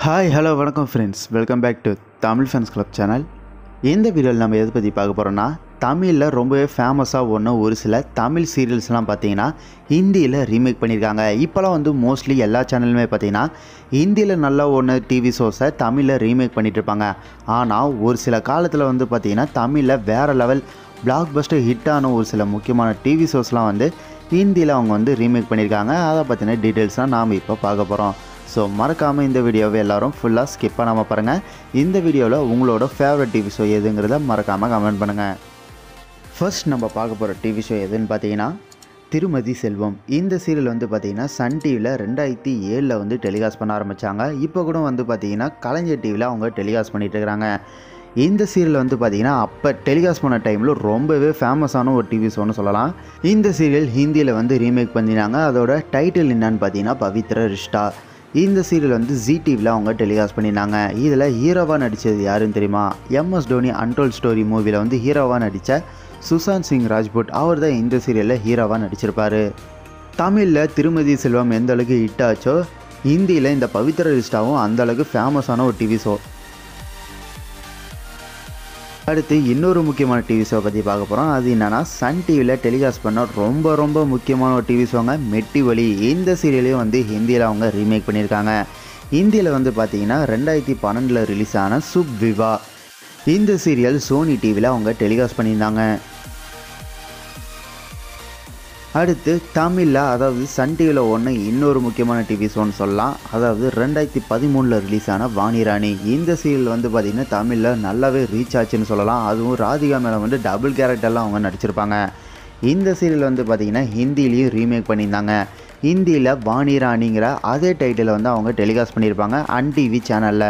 hi hello வணக்கம் friends welcome back to Tamil fans club channel இந்த வீடியோவில் நம்ம எதை பற்றி பார்க்க போகிறோன்னா தமிழில் ரொம்பவே ஃபேமஸாக ஒன்று ஒரு சில தமிழ் சீரியல்ஸ்லாம் பார்த்தீங்கன்னா ஹிந்தியில் ரீமேக் பண்ணியிருக்காங்க இப்போலாம் வந்து மோஸ்ட்லி எல்லா சேனலுமே பார்த்தீங்கன்னா ஹிந்தியில் நல்ல ஒன்று டிவி ஷோஸை தமிழில் ரீமேக் பண்ணிட்டு இருப்பாங்க ஆனால் ஒரு சில காலத்தில் வந்து பார்த்தீங்கன்னா தமிழில் வேறு லெவல் பிளாக் பஸ்டர் ஹிட்டான ஒரு சில முக்கியமான டிவி ஷோஸ்லாம் வந்து ஹிந்தியில் அவங்க வந்து ரீமேக் பண்ணியிருக்காங்க அதை பற்றின டீட்டெயில்ஸ்லாம் நாம் இப்போ பார்க்க போகிறோம் ஸோ மறக்காமல் இந்த வீடியோவை எல்லாரும் ஃபுல்லாக ஸ்கிப் பண்ணாமல் பாருங்கள் இந்த வீடியோவில் உங்களோட ஃபேவரட் டிவி ஷோ எதுங்கிறத மறக்காமல் கமெண்ட் பண்ணுங்கள் ஃபர்ஸ்ட் நம்ம பார்க்க போகிற டிவி ஷோ எதுன்னு பார்த்தீங்கன்னா திருமதி செல்வம் இந்த சீரியல் வந்து பார்த்தீங்கன்னா சன் டிவியில் ரெண்டாயிரத்தி ஏழில் வந்து டெலிகாஸ்ட் பண்ண ஆரம்பித்தாங்க இப்போ கூட வந்து பார்த்தீங்கன்னா கலைஞர் டிவியில் அவங்க டெலிகாஸ்ட் பண்ணிட்டு இருக்கிறாங்க இந்த சீரியல் வந்து பார்த்தீங்கன்னா அப்போ டெலிகாஸ்ட் பண்ண டைமில் ரொம்பவே ஃபேமஸான ஒரு டிவி ஷோன்னு சொல்லலாம் இந்த சீரியல் ஹிந்தியில் வந்து ரீமேக் பண்ணினாங்க அதோட டைட்டில் என்னன்னு பார்த்தீங்கன்னா பவித்ர ரிஷ்டா இந்த சீரியல் வந்து ஜி டிவியில் அவங்க டெலிகாஸ்ட் பண்ணியிருந்தாங்க இதில் ஹீரோவாக நடித்தது யாருன்னு தெரியுமா எம்எஸ் டோனி அன்டோல் ஸ்டோரி மூவியில் வந்து ஹீரோவாக நடித்த சுசாந்த் சிங் ராஜ்புட் அவர் தான் இந்த சீரியலில் ஹீரோவாக நடிச்சிருப்பாரு தமிழில் திருமதி செல்வம் எந்த அளவுக்கு ஹிட் ஆச்சோ ஹிந்தியில் இந்த பவித்ர ரிஷ்டாவும் அந்த அளவுக்கு ஃபேமஸான ஒரு டிவி ஷோ அடுத்து இன்னொரு முக்கியமான டிவி ஷோ பற்றி பார்க்க போகிறோம் அது என்னென்னா சன் டிவியில் டெலிகாஸ்ட் பண்ண ரொம்ப ரொம்ப முக்கியமான ஒரு டிவி ஷோங்க மெட்டி வலி இந்த சீரியலையும் வந்து ஹிந்தியில் அவங்க ரீமேக் பண்ணியிருக்காங்க ஹிந்தியில் வந்து பார்த்தீங்கன்னா ரெண்டாயிரத்தி பன்னெண்டில் ரிலீஸ் ஆன சுப் விவா இந்த சீரியல் சோனி டிவியில் அவங்க டெலிகாஸ்ட் பண்ணியிருந்தாங்க அடுத்து தமிழில் அதாவது சன் டிவியில் ஒன்று இன்னொரு முக்கியமான டிவி ஷோன்னு சொல்லலாம் அதாவது ரெண்டாயிரத்தி பதிமூணில் ரிலீஸ் ஆன வாணிராணி இந்த சீரியல் வந்து பார்த்திங்கன்னா தமிழில் நல்லாவே ரீச் ஆச்சுன்னு சொல்லலாம் அதுவும் ராதிகா மேடம் வந்து டபுள் கேரக்டர்லாம் அவங்க நடிச்சிருப்பாங்க இந்த சீரியல் வந்து பார்த்திங்கன்னா ஹிந்திலையும் ரீமேக் பண்ணியிருந்தாங்க ஹிந்தியில் வாணிராணிங்கிற அதே டைட்டில் வந்து அவங்க டெலிகாஸ்ட் பண்ணியிருப்பாங்க அன் டிவி சேனலில்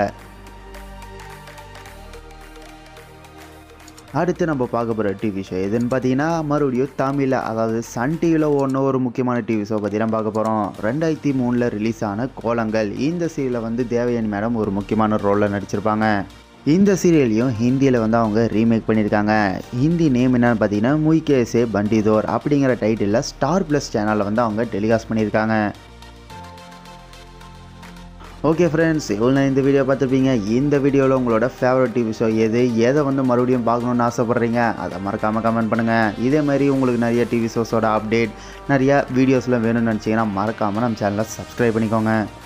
அடுத்து நம்ம பார்க்க போகிற டிவி ஷோ எதுன்னு பார்த்தீங்கன்னா மறுபடியும் தமிழில் அதாவது சன் டிவியில் ஒன்று ஒரு முக்கியமான டிவி ஷோ பற்றி தான் பார்க்க போகிறோம் ரெண்டாயிரத்தி மூணில் ரிலீஸ் ஆன கோலங்கள் இந்த சீரியலில் வந்து தேவயானி மேடம் ஒரு முக்கியமான ரோலில் நடிச்சிருப்பாங்க இந்த சீரியலையும் ஹிந்தியில் வந்து அவங்க ரீமேக் பண்ணியிருக்காங்க ஹிந்தி நேம் என்னன்னு பார்த்தீங்கன்னா முய்கேசே பண்டிதோர் அப்படிங்கிற டைட்டிலில் ஸ்டார் ப்ளஸ் சேனலில் வந்து அவங்க டெலிகாஸ்ட் பண்ணியிருக்காங்க ஓகே ஃப்ரெண்ட்ஸ் இவ்வளோ இந்த வீடியோ பார்த்துருப்பீங்க இந்த வீடியோவில் உங்களோட ஃபேவரட் டிவி ஷோ எது எதை வந்து மறுபடியும் பார்க்கணுன்னு ஆசைப்பட்றீங்க அதை மறக்காமல் கமெண்ட் பண்ணுங்கள் இதே மாதிரி உங்களுக்கு நிறைய டிவி ஷோஸோட அப்டேட் நிறைய வீடியோஸ்லாம் வேணும்னு நினச்சிங்கன்னா மறக்காமல் நம்ம சேனலை சப்ஸ்கிரைப் பண்ணிக்கோங்க